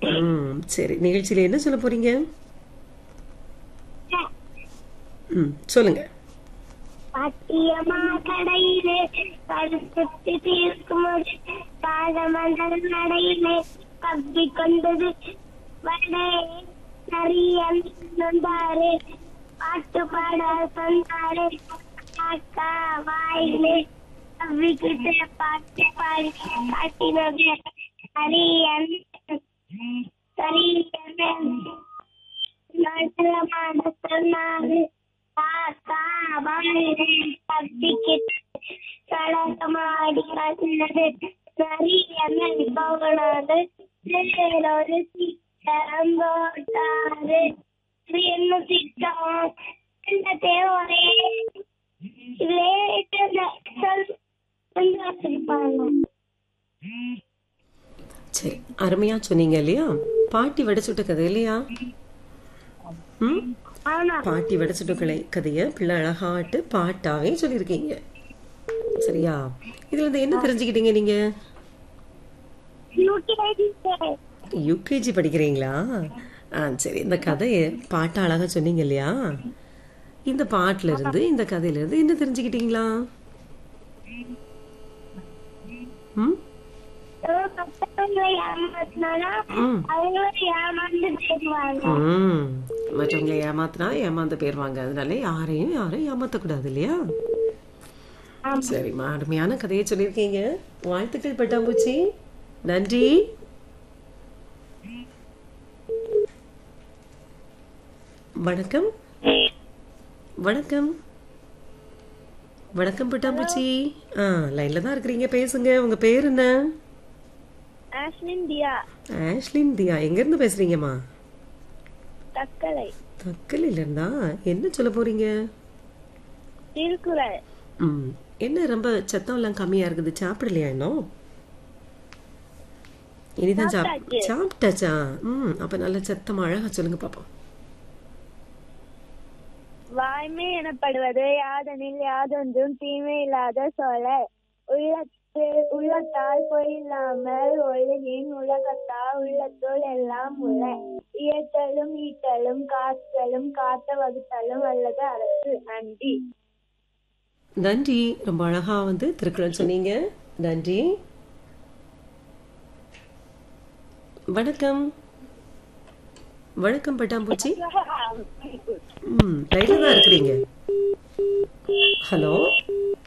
ம் சரி நிகழ்ச்சியில என்ன சொல்ல போறீங்க ம் சொல்லுங்க பாட்டியம்மா கடையிலே கருத்து தீர்க்கும்போது பாதமண்டல் நடையிலே கவ்வி கொண்டது வடே நரியன் நொந்தாரு பாட்டு பாட சொன்னாரு காக்கா வாயிலே கவ்விக்கிட்டு பாட்டு பாடி காட்டினது நரியன் சரியன் நல்லமான சொன்னாரு காக்கா வாயிலே கவ்விக்கிட்டு கலகமாடி வந்தது நரியன் போகணது ஒரு சித்தம் போட்டாரு என்ன சித்தம் இந்த தேவரே சரி அருமையா சொன்னீங்க இல்லையா பாட்டி வெடிச்சுட்ட கதை இல்லையா ம் ஆனா பாட்டி வெடிச்சுட்ட கலை கதையை பிள்ளை அழகாட்டு பாட்டாவே சொல்லியிருக்கீங்க சரியா இதுல இருந்து என்ன தெரிஞ்சுக்கிட்டீங்க நீங்க யூகேஜி படிக்கிறீங்களா ஆ சரி இந்த கதையை பாட்டை அழகா சொன்னீங்க இல்லையா இந்த பாட்டுல இருந்து இந்த கதையில இருந்து என்ன தெரிஞ்சுக்கிட்டீங்களா ம் மற்றவங்களை ஏமாத்தினா ம் அவங்களும் ஏமாந்து போயிடுவாங்க ம் மற்றவங்களை ஏமாத்தினா ஏமாந்து போயிருவாங்க அதனால யாரையும் யாரும் ஏமாத்தக்கூடாது இல்லையா சரிம்மா அருமையான கதையை சொல்லியிருக்கீங்க வாழ்த்துக்கள் பட்டாம்பூச்சி நன்றி வணக்கம் வணக்கம் வணக்கம் பட்டாம்பூச்சி ஆ லைன்ல தான் இருக்கிறீங்க பேசுங்க உங்க பேர் என்ன ஆஷ்லின் தியா ஆஷ்லின் தியா எங்க இருந்து பேசுறீங்கம்மா தக்கலை தக்கலில இருந்தா என்ன சொல்ல போறீங்க திருக்குறள் ம் என்ன ரொம்ப சத்தம் எல்லாம் கம்மியா இருக்குது சாப்பிடலையா இன்னும் இனிதான் சாப் சாப்பிட்டாச்சா ம் அப்ப நல்ல சத்தம் அழகா சொல்லுங்க பாப்போம் வாய்மை எனப்படுவது யாதனில் யாதொன்றும் தீமை இல்லாத சொல உள்ளத்து உள்ளத்தால் பொய் இல்லாமல் ஒழுகின் உலகத்தால் உள்ளத்துள் எல்லாம் உள்ள இயற்றலும் ஈட்டலும் காத்தலும் காத்த வகுத்தலும் அல்லது அரசு நன்றி நன்றி ரொம்ப அழகா வந்து திருக்குறள் சொன்னீங்க நன்றி வணக்கம் வணக்கம் பட்டாம்பூச்சி ம் லைன்ல தான் இருக்கிறீங்க ஹலோ